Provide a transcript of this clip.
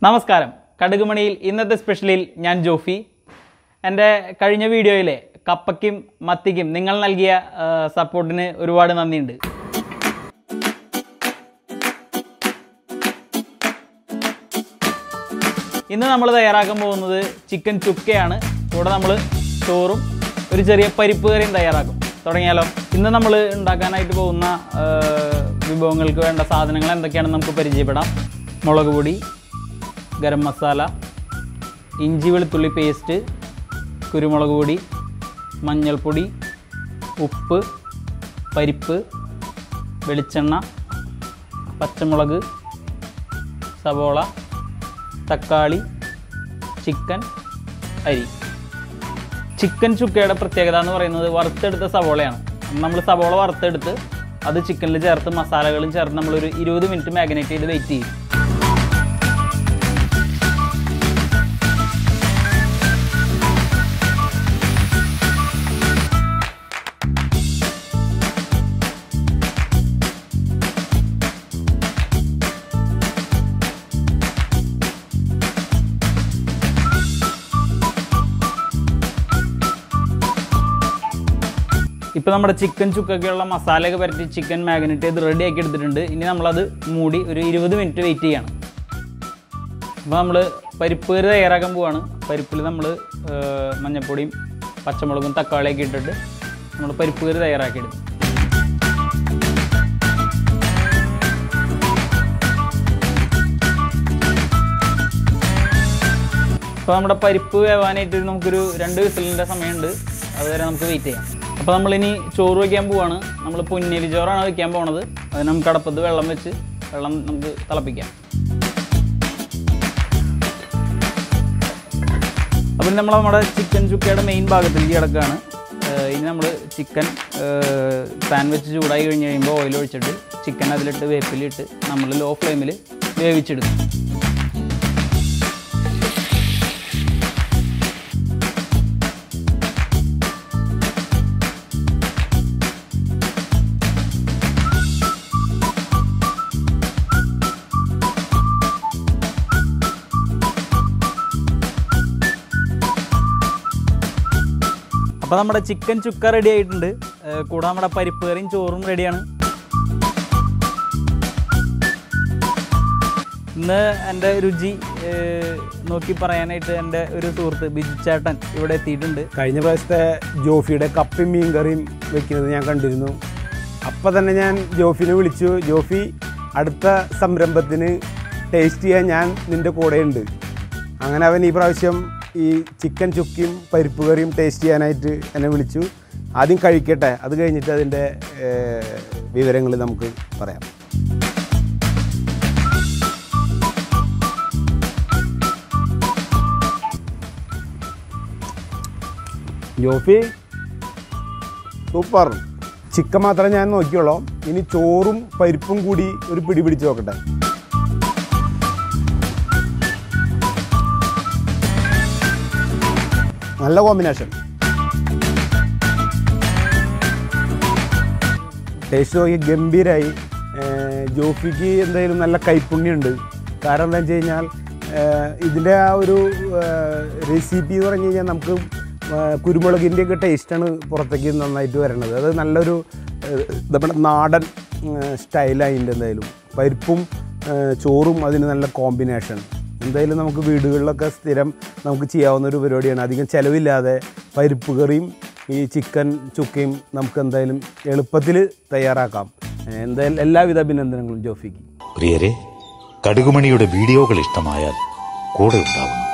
നമസ്കാരം കടുകുമണിയിൽ ഇന്നത്തെ സ്പെഷ്യലിൽ ഞാൻ ജോഫി എൻ്റെ കഴിഞ്ഞ വീഡിയോയിലെ കപ്പയ്ക്കും മത്തിക്കും നിങ്ങൾ നൽകിയ ആ, സപ്പോർട്ടിന് ഒരുപാട് നന്ദിയുണ്ട് ഇന്ന് നമ്മൾ തയ്യാറാക്കാൻ പോകുന്നത് ചിക്കൻ ചുക്കയാണ് കൂടെ നമ്മൾ ചോറും ഒരു ചെറിയ പരിപ്പ് കറിയും തയ്യാറാക്കും തുടങ്ങിയാലോ ഇന്ന് നമ്മൾ ഉണ്ടാക്കാനായിട്ട് പോകുന്ന ആ, വിഭവങ്ങൾക്ക് വേണ്ട സാധനങ്ങൾ എന്തൊക്കെയാണെന്ന് നമുക്ക് പരിചയപ്പെടാം മുളക് പൊടി ഗരം മസാല ഇഞ്ചി വെളുത്തുള്ളി പേസ്റ്റ് കുരുമുളക് പൊടി മഞ്ഞൾപ്പൊടി ഉപ്പ് പരിപ്പ് വെളിച്ചെണ്ണ പച്ചമുളക് സവോള തക്കാളി ചിക്കൻ അരി ചിക്കൻ ചുക്കയുടെ പ്രത്യേകത എന്ന് പറയുന്നത് വറുത്തെടുത്ത സവോളയാണ് നമ്മൾ സവോള വറുത്തെടുത്ത് അത് ചിക്കനിൽ ചേർത്ത് മസാലകളും ചേർത്ത് നമ്മളൊരു ഇരുപത് മിനിറ്റ് മാഗ്നേറ്റ് ചെയ്ത് വെയിറ്റ് ചെയ്യും ഇപ്പോൾ നമ്മുടെ ചിക്കൻ ചുക്കൊക്കെയുള്ള മസാലയൊക്കെ പരട്ടി ചിക്കൻ മാഗ്നറ്റ് ചെയ്ത് റെഡി ആക്കി എടുത്തിട്ടുണ്ട് ഇനി നമ്മളത് മൂടി ഒരു ഇരുപത് മിനിറ്റ് വെയിറ്റ് ചെയ്യണം അപ്പോൾ നമ്മൾ പരിപ്പ് കറി തയ്യാറാക്കാൻ പോവാണ് പരിപ്പിൽ നമ്മൾ മഞ്ഞൾപ്പൊടിയും പച്ചമുളകും തക്കാളിയൊക്കെ ഇട്ടിട്ട് നമ്മൾ പരിപ്പ് കറി തയ്യാറാക്കിയെടുക്കും അപ്പോൾ നമ്മുടെ പരിപ്പ് വേവാനായിട്ട് ഒരു നമുക്കൊരു രണ്ട് വിസിലിൻ്റെ സമയമുണ്ട് അതുവരെ നമുക്ക് വെയിറ്റ് ചെയ്യാം അപ്പോൾ നമ്മളിനി ചോറ് വയ്ക്കാൻ പോവാണ് നമ്മൾ പൊന്നേരി ചോറാണ് വയ്ക്കാൻ പോണത് അതിന് നമുക്ക് അടപ്പത്ത് വെള്ളം വെച്ച് വെള്ളം നമുക്ക് തിളപ്പിക്കാം അപ്പം നമ്മൾ നമ്മുടെ ചിക്കൻ ചുക്കയുടെ മെയിൻ ഭാഗത്തേക്ക് കിടക്കുകയാണ് ഏഹ് ഇനി നമ്മൾ ചിക്കൻ പാൻ വെച്ച് ചൂടായി കഴിഞ്ഞ് കഴിയുമ്പോൾ ഓയിൽ ഒഴിച്ചിട്ട് ചിക്കൻ അതിലിട്ട് വേപ്പിലിട്ട് നമ്മൾ ലോ ഫ്ലെയിമിൽ വേവിച്ചെടുക്കും അപ്പോൾ നമ്മുടെ ചിക്കൻ ചുക്ക റെഡി ആയിട്ടുണ്ട് ഏഹ് കൂടെ നമ്മുടെ പരിപ്പ് കറിയും ചോറും റെഡിയാണ് ഇന്ന് എൻ്റെ രുചി ഏഹ് നോക്കി പറയാനായിട്ട് എൻ്റെ ഒരു സുഹൃത്ത് ബിജു ചേട്ടൻ ഇവിടെ എത്തിയിട്ടുണ്ട് കഴിഞ്ഞ പ്രാവശ്യത്തെ ജോഫിയുടെ കപ്പയും മീൻ കറിയും വെക്കുന്നത് ഞാൻ കണ്ടിരുന്നു അപ്പം തന്നെ ഞാൻ ജോഫിനെ വിളിച്ചു ജോഫി അടുത്ത സംരംഭത്തിന് ടേസ്റ്റ് ചെയ്യാൻ ഞാൻ നിൻ്റെ കൂടെയുണ്ട് അങ്ങനെ അവൻ ഈ പ്രാവശ്യം ഈ ചിക്കൻ ചുക്കിയും പരിപ്പ് കറിയും ടേസ്റ്റ് ചെയ്യാനായിട്ട് എന്നെ വിളിച്ചു ആദ്യം കഴിക്കട്ടെ അത് കഴിഞ്ഞിട്ട് അതിൻ്റെ വിവരങ്ങൾ നമുക്ക് പറയാം ജോഫി സൂപ്പർ ചിക്കൻ മാത്രമേ ഞാൻ നോക്കിയുള്ളൂ ഇനി ചോറും പരിപ്പും കൂടി ഒരു പിടി പിടിച്ച് നോക്കട്ടെ നല്ല കോമ്പിനേഷൻ ടേസ്റ്റ് നോക്കി ഗംഭീരമായി ഏർ ജോഫിക്ക് എന്തായാലും നല്ല കൈപ്പുണ്യമുണ്ട് കാരണം എന്താ വെച്ച് കഴിഞ്ഞാൽ ഇതിൻ്റെ ആ ഒരു റെസിപ്പി എന്ന് പറഞ്ഞു കഴിഞ്ഞാൽ നമുക്ക് ഏർ കുരുമുളകിൻ്റെ ഒക്കെ ടേസ്റ്റാണ് പുറത്തേക്ക് നന്നായിട്ട് വരണത് അത് നല്ലൊരു ഏർ നമ്മുടെ നാടൻ സ്റ്റൈലാണ് അതിൻ്റെ എന്തായാലും പരിപ്പും ഏർ ചോറും അതിന് നല്ല കോമ്പിനേഷൻ എന്തായാലും നമുക്ക് വീടുകളിലൊക്കെ സ്ഥിരം നമുക്ക് ചെയ്യാവുന്ന ഒരു പരിപാടിയാണ് അധികം ചിലവില്ലാതെ പരിപ്പ് കറിയും ഈ ചിക്കൻ ചുക്കയും നമുക്ക് എന്തായാലും എളുപ്പത്തിൽ തയ്യാറാക്കാം ഏഹ് എന്തായാലും എല്ലാവിധ അഭിനന്ദനങ്ങളും ജോഫിക്ക് പ്രിയരെ കടുകുമണിയുടെ വീഡിയോകൾ ഇഷ്ടമായാൽ കൂടെ ഉണ്ടാവുന്നു